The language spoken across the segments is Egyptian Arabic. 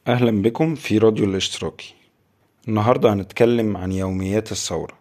أهلا بكم في راديو الاشتراكي النهاردة هنتكلم عن يوميات الثورة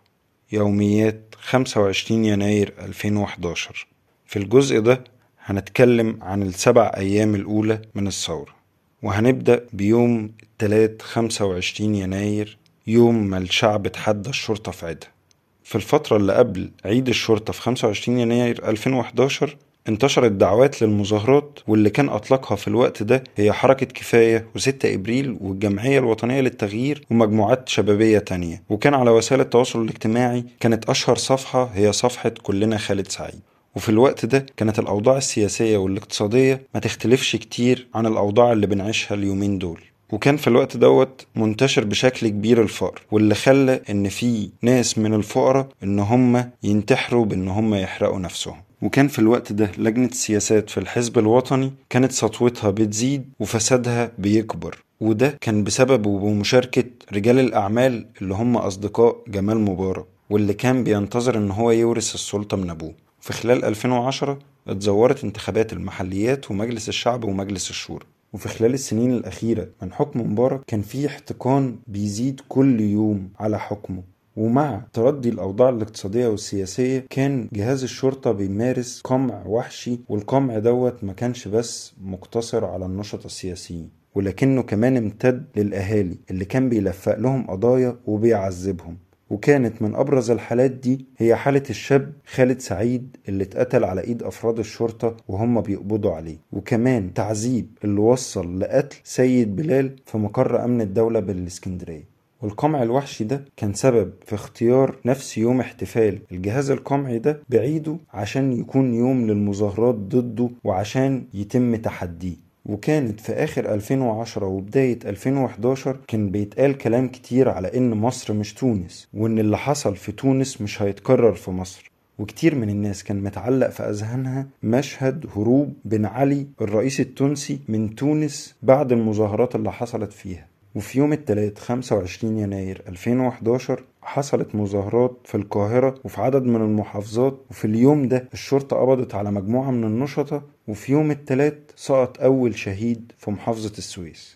يوميات 25 يناير 2011 في الجزء ده هنتكلم عن السبع أيام الأولى من الثورة وهنبدأ بيوم التلات 25 يناير يوم ما الشعب تحدى الشرطة في عيدها في الفترة اللي قبل عيد الشرطة في 25 يناير 2011 انتشرت دعوات للمظاهرات واللي كان أطلقها في الوقت ده هي حركة كفاية و6 إبريل والجمعية الوطنية للتغيير ومجموعات شبابية تانية وكان على وسائل التواصل الاجتماعي كانت أشهر صفحة هي صفحة كلنا خالد سعيد وفي الوقت ده كانت الأوضاع السياسية والاقتصادية ما تختلفش كتير عن الأوضاع اللي بنعيشها اليومين دول وكان في الوقت دوت منتشر بشكل كبير الفقر واللي خلى ان في ناس من الفقراء ان هم ينتحروا بان هم يحرقوا نفسهم وكان في الوقت ده لجنة السياسات في الحزب الوطني كانت سطوتها بتزيد وفسادها بيكبر وده كان بسبب وبمشاركة رجال الأعمال اللي هم أصدقاء جمال مبارك واللي كان بينتظر إن هو يورث السلطة من أبوه في خلال 2010 اتزورت انتخابات المحليات ومجلس الشعب ومجلس الشورى وفي خلال السنين الأخيرة من حكم مبارك كان في احتقان بيزيد كل يوم على حكمه ومع تردي الأوضاع الاقتصادية والسياسية كان جهاز الشرطة بيمارس قمع وحشي والقمع دوت ما كانش بس مقتصر على النشطة السياسيين ولكنه كمان امتد للأهالي اللي كان بيلفق لهم قضايا وبيعذبهم وكانت من أبرز الحالات دي هي حالة الشاب خالد سعيد اللي اتقتل على إيد أفراد الشرطة وهم بيقبضوا عليه وكمان تعذيب اللي وصل لقتل سيد بلال في مقر أمن الدولة بالإسكندرية والقمع الوحشي ده كان سبب في اختيار نفس يوم احتفال الجهاز القمعي ده بعيده عشان يكون يوم للمظاهرات ضده وعشان يتم تحديه وكانت في آخر 2010 وبداية 2011 كان بيتقال كلام كتير على إن مصر مش تونس وإن اللي حصل في تونس مش هيتكرر في مصر وكتير من الناس كان متعلق في أذهانها مشهد هروب بن علي الرئيس التونسي من تونس بعد المظاهرات اللي حصلت فيها وفي يوم الثلاث 25 يناير 2011 حصلت مظاهرات في القاهرة وفي عدد من المحافظات وفي اليوم ده الشرطة قبضت على مجموعة من النشطة وفي يوم الثلاث سقط أول شهيد في محافظة السويس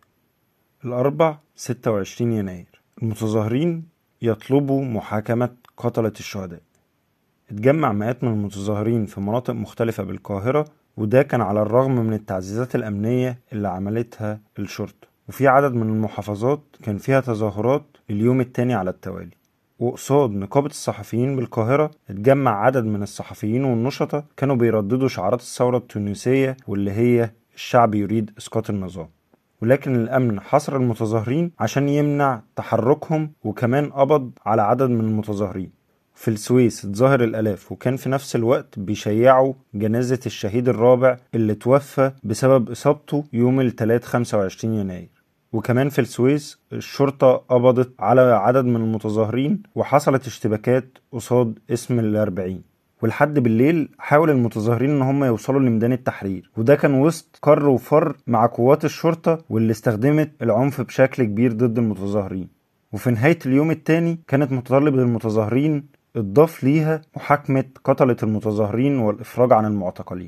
الأربع 26 يناير المتظاهرين يطلبوا محاكمة قتلة الشهداء اتجمع مئات من المتظاهرين في مناطق مختلفة بالقاهرة وده كان على الرغم من التعزيزات الأمنية اللي عملتها الشرطة وفي عدد من المحافظات كان فيها تظاهرات اليوم التاني على التوالي وقصاد نقابة الصحفيين بالقاهرة اتجمع عدد من الصحفيين والنشطة كانوا بيرددوا شعارات الثورة التونسية واللي هي الشعب يريد إسقاط النظام ولكن الأمن حصر المتظاهرين عشان يمنع تحركهم وكمان قبض على عدد من المتظاهرين في السويس اتظاهر الآلاف وكان في نفس الوقت بيشيعوا جنازة الشهيد الرابع اللي توفى بسبب إصابته يوم الثلاث 25 يناير وكمان في السويس الشرطة قبضت على عدد من المتظاهرين وحصلت اشتباكات قصاد اسم الأربعين ولحد بالليل حاول المتظاهرين ان هم يوصلوا لميدان التحرير وده كان وسط كر وفر مع قوات الشرطة واللي استخدمت العنف بشكل كبير ضد المتظاهرين وفي نهاية اليوم التاني كانت متطلبة المتظاهرين اتضاف ليها محاكمة قتلة المتظاهرين والإفراج عن المعتقلين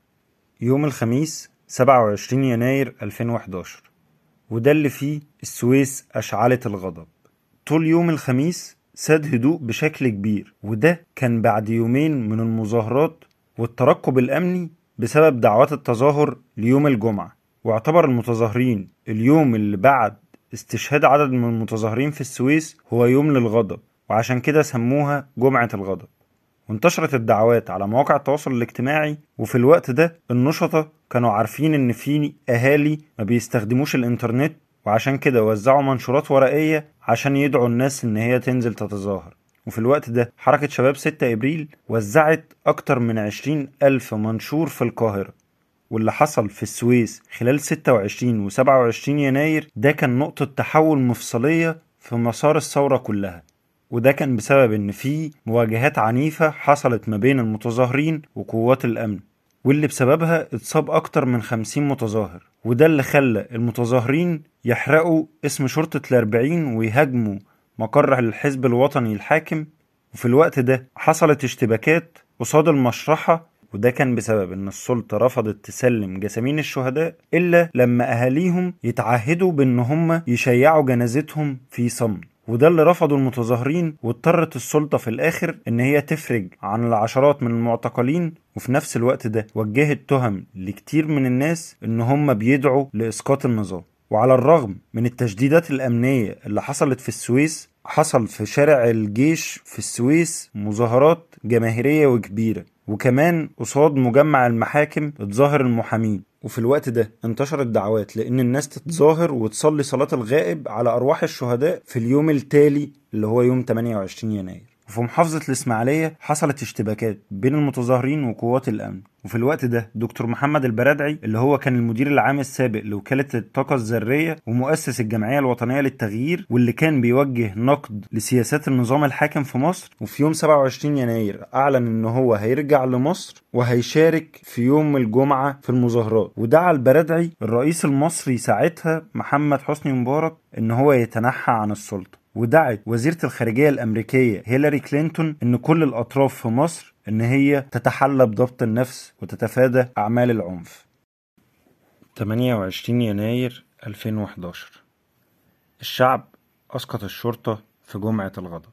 يوم الخميس 27 يناير 2011 وده اللي فيه السويس أشعلت الغضب طول يوم الخميس ساد هدوء بشكل كبير وده كان بعد يومين من المظاهرات والترقب الأمني بسبب دعوات التظاهر ليوم الجمعة واعتبر المتظاهرين اليوم اللي بعد استشهاد عدد من المتظاهرين في السويس هو يوم للغضب وعشان كده سموها جمعة الغضب وانتشرت الدعوات على مواقع التواصل الاجتماعي وفي الوقت ده النشطة كانوا عارفين ان في اهالي ما بيستخدموش الانترنت وعشان كده وزعوا منشورات ورقية عشان يدعوا الناس ان هي تنزل تتظاهر وفي الوقت ده حركة شباب 6 ابريل وزعت اكتر من 20 الف منشور في القاهرة واللي حصل في السويس خلال 26 و 27 يناير ده كان نقطة تحول مفصلية في مسار الثورة كلها وده كان بسبب ان في مواجهات عنيفة حصلت ما بين المتظاهرين وقوات الامن واللي بسببها اتصاب اكتر من خمسين متظاهر وده اللي خلى المتظاهرين يحرقوا اسم شرطة الاربعين ويهاجموا مقر الحزب الوطني الحاكم وفي الوقت ده حصلت اشتباكات قصاد المشرحة وده كان بسبب ان السلطة رفضت تسلم جسامين الشهداء الا لما اهاليهم يتعهدوا بان هم يشيعوا جنازتهم في صمت وده اللي رفضه المتظاهرين واضطرت السلطة في الآخر إن هي تفرج عن العشرات من المعتقلين وفي نفس الوقت ده وجهت تهم لكتير من الناس إن هم بيدعوا لإسقاط النظام وعلى الرغم من التشديدات الأمنية اللي حصلت في السويس حصل في شارع الجيش في السويس مظاهرات جماهيرية وكبيرة وكمان قصاد مجمع المحاكم اتظاهر المحامين وفي الوقت ده انتشرت دعوات لان الناس تتظاهر وتصلي صلاة الغائب على ارواح الشهداء في اليوم التالي اللي هو يوم 28 يناير وفي محافظة الإسماعيلية حصلت اشتباكات بين المتظاهرين وقوات الأمن وفي الوقت ده دكتور محمد البرادعي اللي هو كان المدير العام السابق لوكالة الطاقة الذرية ومؤسس الجمعية الوطنية للتغيير واللي كان بيوجه نقد لسياسات النظام الحاكم في مصر وفي يوم 27 يناير أعلن إن هو هيرجع لمصر وهيشارك في يوم الجمعة في المظاهرات ودعا البرادعي الرئيس المصري ساعتها محمد حسني مبارك إن هو يتنحى عن السلطة ودعت وزيرة الخارجية الأمريكية هيلاري كلينتون إن كل الأطراف في مصر إن هي تتحلى بضبط النفس وتتفادى أعمال العنف 28 يناير 2011 الشعب أسقط الشرطة في جمعة الغضب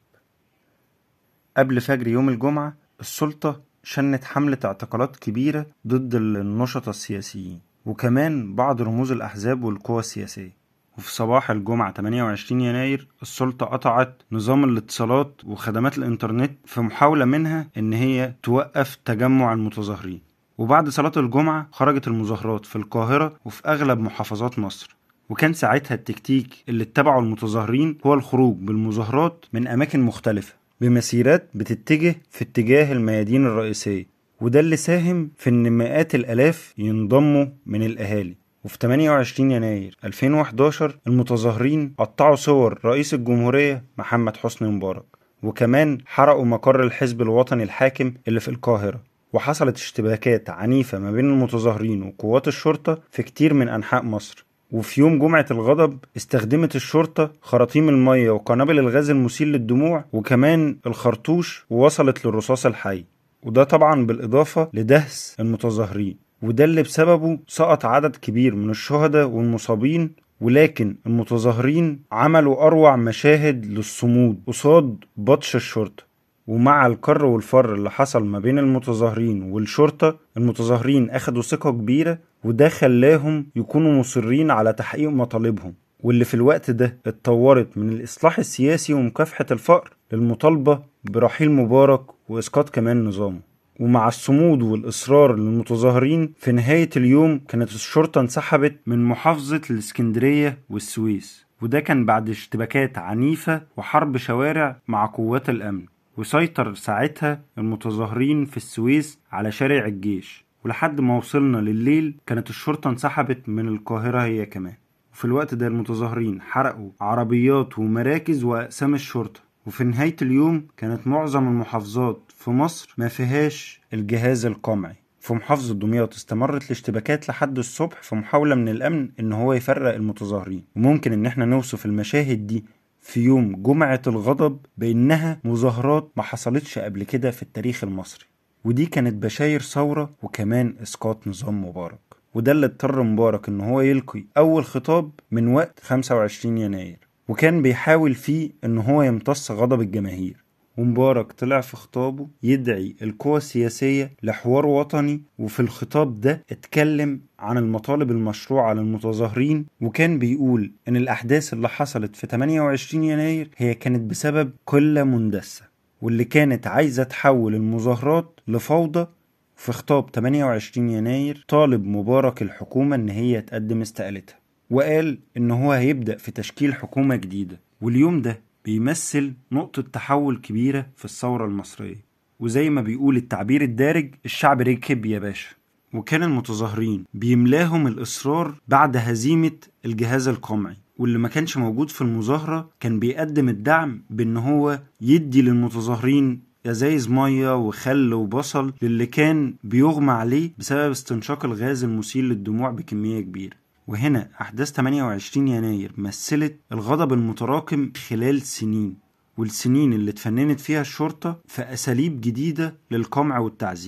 قبل فجر يوم الجمعة السلطة شنت حملة اعتقالات كبيرة ضد النشطة السياسيين وكمان بعض رموز الأحزاب والقوى السياسية وفي صباح الجمعة 28 يناير السلطة قطعت نظام الاتصالات وخدمات الإنترنت في محاولة منها إن هي توقف تجمع المتظاهرين وبعد صلاة الجمعة خرجت المظاهرات في القاهرة وفي أغلب محافظات مصر وكان ساعتها التكتيك اللي اتبعه المتظاهرين هو الخروج بالمظاهرات من أماكن مختلفة بمسيرات بتتجه في اتجاه الميادين الرئيسية وده اللي ساهم في ان مئات الالاف ينضموا من الاهالي وفي 28 يناير 2011 المتظاهرين قطعوا صور رئيس الجمهورية محمد حسني مبارك وكمان حرقوا مقر الحزب الوطني الحاكم اللي في القاهرة وحصلت اشتباكات عنيفة ما بين المتظاهرين وقوات الشرطة في كتير من أنحاء مصر وفي يوم جمعة الغضب استخدمت الشرطة خراطيم المية وقنابل الغاز المسيل للدموع وكمان الخرطوش ووصلت للرصاص الحي وده طبعا بالإضافة لدهس المتظاهرين وده اللي بسببه سقط عدد كبير من الشهداء والمصابين ولكن المتظاهرين عملوا أروع مشاهد للصمود قصاد بطش الشرطة ومع الكر والفر اللي حصل ما بين المتظاهرين والشرطة المتظاهرين أخدوا ثقة كبيرة وده خلاهم يكونوا مصرين على تحقيق مطالبهم واللي في الوقت ده اتطورت من الإصلاح السياسي ومكافحة الفقر للمطالبة برحيل مبارك وإسقاط كمان نظامه ومع الصمود والإصرار للمتظاهرين في نهاية اليوم كانت الشرطة انسحبت من محافظة الإسكندرية والسويس وده كان بعد اشتباكات عنيفة وحرب شوارع مع قوات الأمن وسيطر ساعتها المتظاهرين في السويس على شارع الجيش ولحد ما وصلنا لليل كانت الشرطة انسحبت من القاهرة هي كمان وفي الوقت ده المتظاهرين حرقوا عربيات ومراكز وأقسام الشرطة وفي نهاية اليوم كانت معظم المحافظات في مصر ما فيهاش الجهاز القمعي في محافظة دمياط استمرت الاشتباكات لحد الصبح في محاولة من الأمن إن هو يفرق المتظاهرين وممكن إن احنا نوصف المشاهد دي في يوم جمعة الغضب بإنها مظاهرات ما حصلتش قبل كده في التاريخ المصري ودي كانت بشاير ثورة وكمان إسقاط نظام مبارك وده اللي اضطر مبارك إن هو يلقي أول خطاب من وقت 25 يناير وكان بيحاول فيه إن هو يمتص غضب الجماهير ومبارك طلع في خطابه يدعي القوى السياسية لحوار وطني وفي الخطاب ده اتكلم عن المطالب المشروعة للمتظاهرين وكان بيقول ان الاحداث اللي حصلت في 28 يناير هي كانت بسبب قلة مندسة واللي كانت عايزة تحول المظاهرات لفوضى في خطاب 28 يناير طالب مبارك الحكومة ان هي تقدم استقالتها وقال ان هو هيبدأ في تشكيل حكومة جديدة واليوم ده بيمثل نقطة تحول كبيرة في الثورة المصرية وزي ما بيقول التعبير الدارج الشعب ركب يا باشا وكان المتظاهرين بيملاهم الإصرار بعد هزيمة الجهاز القمعي واللي ما كانش موجود في المظاهرة كان بيقدم الدعم بأن هو يدي للمتظاهرين ازايز ميه وخل وبصل للي كان بيغمى عليه بسبب استنشاق الغاز المسيل للدموع بكميه كبيره وهنا أحداث 28 يناير مثلت الغضب المتراكم خلال سنين والسنين اللي اتفننت فيها الشرطة في أساليب جديدة للقمع والتعذيب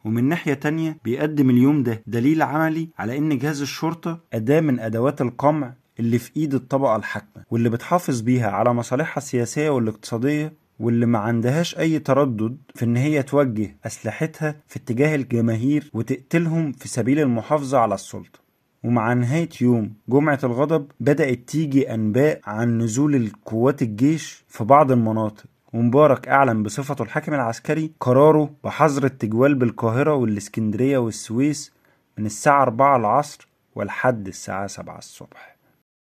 ومن ناحية تانية بيقدم اليوم ده دليل عملي على إن جهاز الشرطة أداة من أدوات القمع اللي في إيد الطبقة الحاكمة واللي بتحافظ بيها على مصالحها السياسية والاقتصادية واللي ما عندهاش أي تردد في إن هي توجه أسلحتها في اتجاه الجماهير وتقتلهم في سبيل المحافظة على السلطة ومع نهاية يوم جمعة الغضب بدأت تيجي أنباء عن نزول القوات الجيش في بعض المناطق ومبارك أعلن بصفته الحاكم العسكري قراره بحظر التجوال بالقاهرة والإسكندرية والسويس من الساعة 4 العصر ولحد الساعة 7 الصبح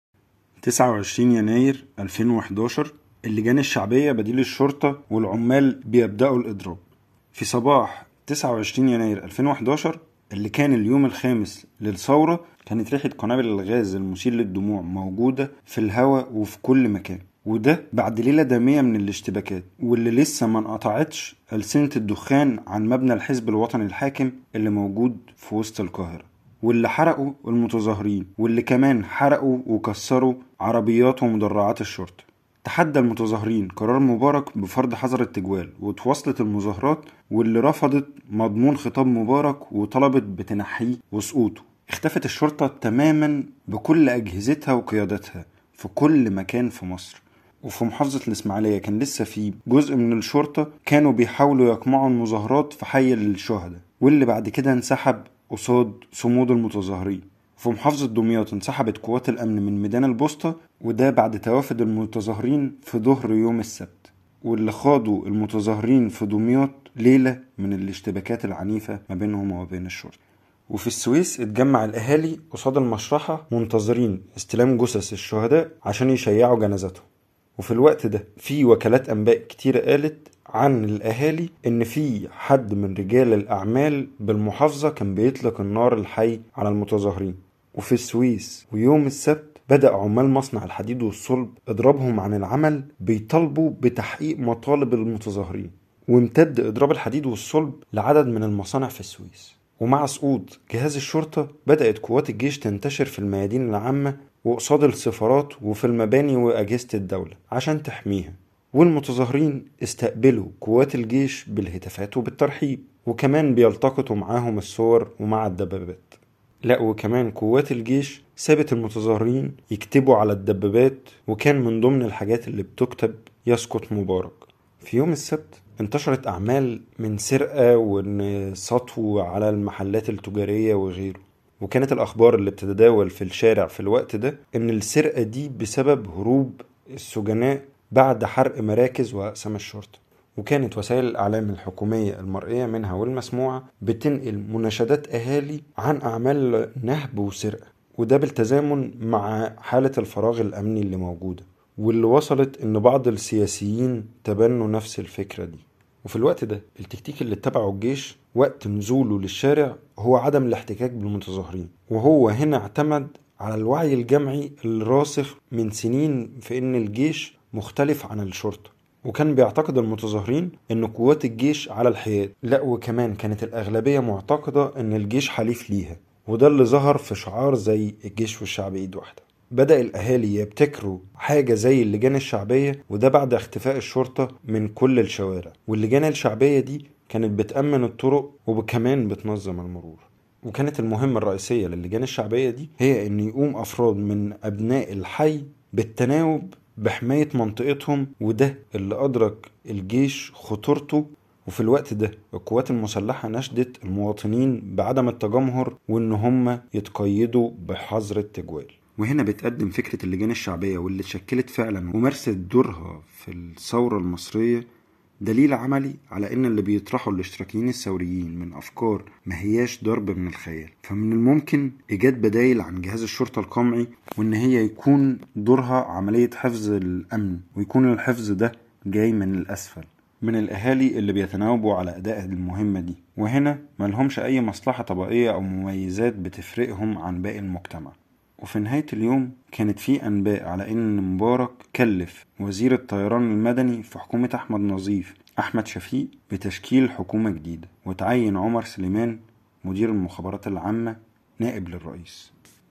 29 يناير 2011 اللجان الشعبية بديل الشرطة والعمال بيبدأوا الإضراب في صباح 29 يناير 2011 اللي كان اليوم الخامس للثورة كانت ريحة قنابل الغاز المثير للدموع موجودة في الهواء وفي كل مكان وده بعد ليلة دامية من الاشتباكات واللي لسه ما انقطعتش ألسنة الدخان عن مبنى الحزب الوطني الحاكم اللي موجود في وسط القاهرة واللي حرقوا المتظاهرين واللي كمان حرقوا وكسروا عربيات ومدرعات الشرطة تحدى المتظاهرين قرار مبارك بفرض حظر التجوال وتواصلت المظاهرات واللي رفضت مضمون خطاب مبارك وطلبت بتنحيه وسقوطه اختفت الشرطة تماما بكل أجهزتها وقيادتها في كل مكان في مصر وفي محافظة الإسماعيلية كان لسه في جزء من الشرطة كانوا بيحاولوا يقمعوا المظاهرات في حي للشهداء واللي بعد كده انسحب قصاد صمود المتظاهرين في محافظة دمياط انسحبت قوات الأمن من ميدان البوسطة وده بعد توافد المتظاهرين في ظهر يوم السبت واللي خاضوا المتظاهرين في دمياط ليلة من الاشتباكات العنيفة ما بينهم وما بين الشرطة وفي السويس اتجمع الأهالي قصاد المشرحة منتظرين استلام جثث الشهداء عشان يشيعوا جنازتهم وفي الوقت ده في وكالات أنباء كتيرة قالت عن الأهالي إن في حد من رجال الأعمال بالمحافظة كان بيطلق النار الحي على المتظاهرين وفي السويس ويوم السبت بدأ عمال مصنع الحديد والصلب إضرابهم عن العمل بيطالبوا بتحقيق مطالب المتظاهرين وامتد إضراب الحديد والصلب لعدد من المصانع في السويس ومع سقوط جهاز الشرطة بدأت قوات الجيش تنتشر في الميادين العامة وقصاد السفارات وفي المباني وأجهزة الدولة عشان تحميها والمتظاهرين استقبلوا قوات الجيش بالهتافات وبالترحيب وكمان بيلتقطوا معاهم الصور ومع الدبابات لا وكمان قوات الجيش سابت المتظاهرين يكتبوا على الدبابات وكان من ضمن الحاجات اللي بتكتب يسقط مبارك في يوم السبت انتشرت أعمال من سرقة وإن سطو على المحلات التجارية وغيره وكانت الأخبار اللي بتتداول في الشارع في الوقت ده إن السرقة دي بسبب هروب السجناء بعد حرق مراكز وأقسام الشرطة وكانت وسائل الإعلام الحكومية المرئية منها والمسموعة بتنقل مناشدات أهالي عن أعمال نهب وسرقة وده بالتزامن مع حالة الفراغ الأمني اللي موجودة واللي وصلت إن بعض السياسيين تبنوا نفس الفكرة دي وفي الوقت ده التكتيك اللي اتبعه الجيش وقت نزوله للشارع هو عدم الاحتكاك بالمتظاهرين وهو هنا اعتمد على الوعي الجمعي الراسخ من سنين في ان الجيش مختلف عن الشرطة وكان بيعتقد المتظاهرين ان قوات الجيش على الحياد لا وكمان كانت الاغلبية معتقدة ان الجيش حليف ليها وده اللي ظهر في شعار زي الجيش والشعب ايد واحدة بدأ الأهالي يبتكروا حاجة زي اللجان الشعبية وده بعد اختفاء الشرطة من كل الشوارع واللجان الشعبية دي كانت بتأمن الطرق وكمان بتنظم المرور وكانت المهمة الرئيسية للجان الشعبية دي هي أن يقوم أفراد من أبناء الحي بالتناوب بحماية منطقتهم وده اللي أدرك الجيش خطورته وفي الوقت ده القوات المسلحة نشدت المواطنين بعدم التجمهر وإن هم يتقيدوا بحظر التجوال وهنا بتقدم فكرة اللجان الشعبية واللي شكلت فعلا ومارست دورها في الثورة المصرية دليل عملي على ان اللي بيطرحه الاشتراكيين الثوريين من افكار ما هياش ضرب من الخيال فمن الممكن ايجاد بدايل عن جهاز الشرطة القمعي وان هي يكون دورها عملية حفظ الامن ويكون الحفظ ده جاي من الاسفل من الاهالي اللي بيتناوبوا على اداء المهمة دي وهنا ملهمش اي مصلحة طبقية او مميزات بتفرقهم عن باقي المجتمع وفي نهاية اليوم كانت في أنباء على إن مبارك كلف وزير الطيران المدني في حكومة أحمد نظيف أحمد شفيق بتشكيل حكومة جديدة وتعين عمر سليمان مدير المخابرات العامة نائب للرئيس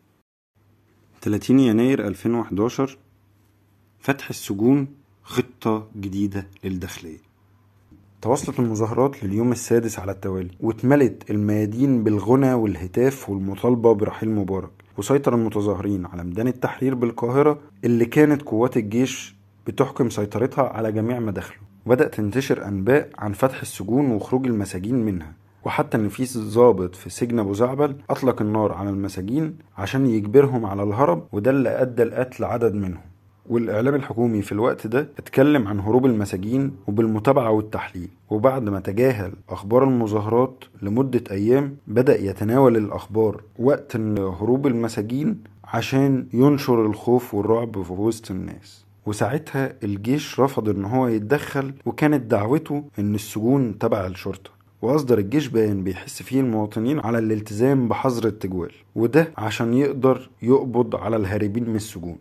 30 يناير 2011 فتح السجون خطة جديدة للداخلية تواصلت المظاهرات لليوم السادس على التوالي واتملت الميادين بالغنى والهتاف والمطالبة برحيل مبارك وسيطر المتظاهرين على ميدان التحرير بالقاهرة اللي كانت قوات الجيش بتحكم سيطرتها على جميع مداخله وبدأت تنتشر أنباء عن فتح السجون وخروج المساجين منها وحتى ان في ضابط في سجن ابو زعبل اطلق النار على المساجين عشان يجبرهم على الهرب وده اللي ادى لقتل عدد منهم والإعلام الحكومي في الوقت ده اتكلم عن هروب المساجين وبالمتابعة والتحليل وبعد ما تجاهل أخبار المظاهرات لمدة أيام بدأ يتناول الأخبار وقت هروب المساجين عشان ينشر الخوف والرعب في وسط الناس وساعتها الجيش رفض ان هو يتدخل وكانت دعوته ان السجون تبع الشرطة وأصدر الجيش بيان بيحس فيه المواطنين على الالتزام بحظر التجوال وده عشان يقدر يقبض على الهاربين من السجون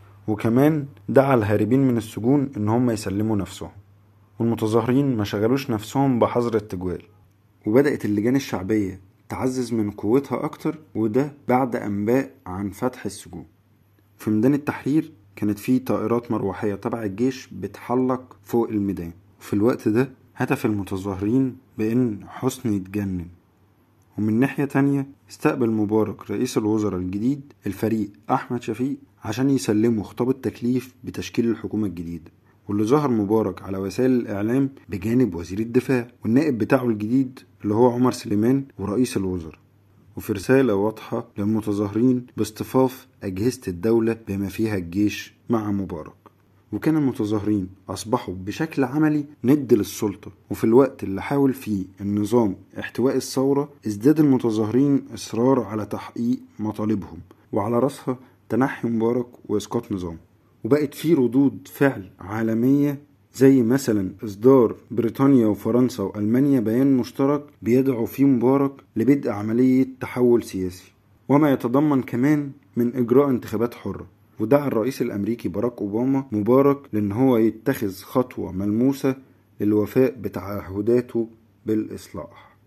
وكمان دعا الهاربين من السجون إن هم يسلموا نفسهم والمتظاهرين ما شغلوش نفسهم بحظر التجوال وبدأت اللجان الشعبية تعزز من قوتها أكتر وده بعد أنباء عن فتح السجون في ميدان التحرير كانت في طائرات مروحية تبع الجيش بتحلق فوق الميدان في الوقت ده هتف المتظاهرين بأن حسني يتجنن ومن ناحية تانية استقبل مبارك رئيس الوزراء الجديد الفريق أحمد شفيق عشان يسلموا خطاب التكليف بتشكيل الحكومة الجديدة واللي ظهر مبارك على وسائل الإعلام بجانب وزير الدفاع والنائب بتاعه الجديد اللي هو عمر سليمان ورئيس الوزراء وفي رسالة واضحة للمتظاهرين باصطفاف أجهزة الدولة بما فيها الجيش مع مبارك وكان المتظاهرين أصبحوا بشكل عملي ند للسلطة وفي الوقت اللي حاول فيه النظام احتواء الثورة ازداد المتظاهرين إصرار على تحقيق مطالبهم وعلى رأسها تنحي مبارك وإسقاط نظامه وبقت في ردود فعل عالمية زي مثلا إصدار بريطانيا وفرنسا وألمانيا بيان مشترك بيدعو فيه مبارك لبدء عملية تحول سياسي وما يتضمن كمان من إجراء انتخابات حرة ودعا الرئيس الأمريكي باراك أوباما مبارك لأن هو يتخذ خطوة ملموسة للوفاء بتعهداته بالإصلاح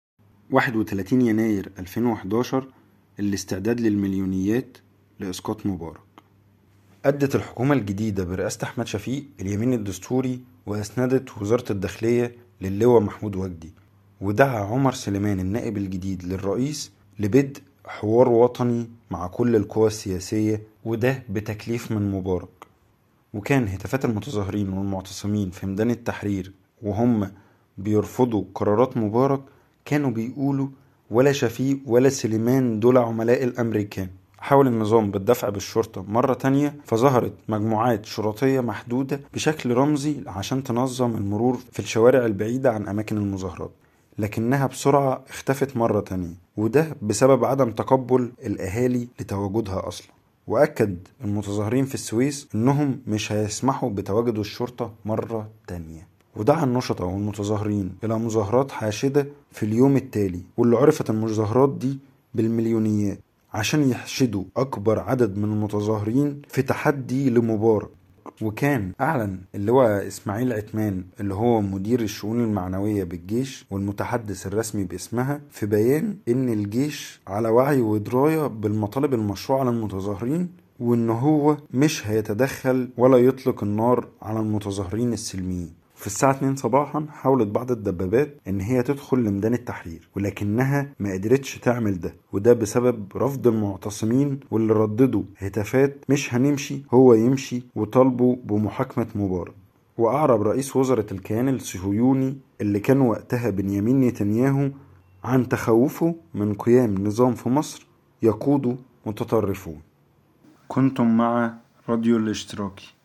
31 يناير 2011 الاستعداد للمليونيات لإسقاط مبارك أدت الحكومة الجديدة برئاسة أحمد شفيق اليمين الدستوري وأسندت وزارة الداخلية للواء محمود وجدي ودعا عمر سليمان النائب الجديد للرئيس لبدء حوار وطني مع كل القوى السياسية وده بتكليف من مبارك وكان هتافات المتظاهرين والمعتصمين في ميدان التحرير وهم بيرفضوا قرارات مبارك كانوا بيقولوا ولا شفيق ولا سليمان دول عملاء الأمريكان حاول النظام بالدفع بالشرطة مرة تانية فظهرت مجموعات شرطية محدودة بشكل رمزي عشان تنظم المرور في الشوارع البعيدة عن أماكن المظاهرات لكنها بسرعة اختفت مرة تانية وده بسبب عدم تقبل الأهالي لتواجدها أصلا وأكد المتظاهرين في السويس إنهم مش هيسمحوا بتواجد الشرطة مرة تانية ودعا النشطاء والمتظاهرين إلى مظاهرات حاشدة في اليوم التالي واللي عرفت المظاهرات دي بالمليونيات عشان يحشدوا أكبر عدد من المتظاهرين في تحدي لمبارك وكان أعلن اللي هو إسماعيل عثمان اللي هو مدير الشؤون المعنوية بالجيش والمتحدث الرسمي باسمها في بيان إن الجيش على وعي ودراية بالمطالب المشروعة للمتظاهرين وإن هو مش هيتدخل ولا يطلق النار على المتظاهرين السلميين في الساعة 2 صباحا حاولت بعض الدبابات ان هي تدخل لميدان التحرير ولكنها ما قدرتش تعمل ده وده بسبب رفض المعتصمين واللي رددوا هتافات مش هنمشي هو يمشي وطالبوا بمحاكمة مبارك وأعرب رئيس وزراء الكيان الصهيوني اللي كان وقتها بنيامين نتنياهو عن تخوفه من قيام نظام في مصر يقوده متطرفون كنتم مع راديو الاشتراكي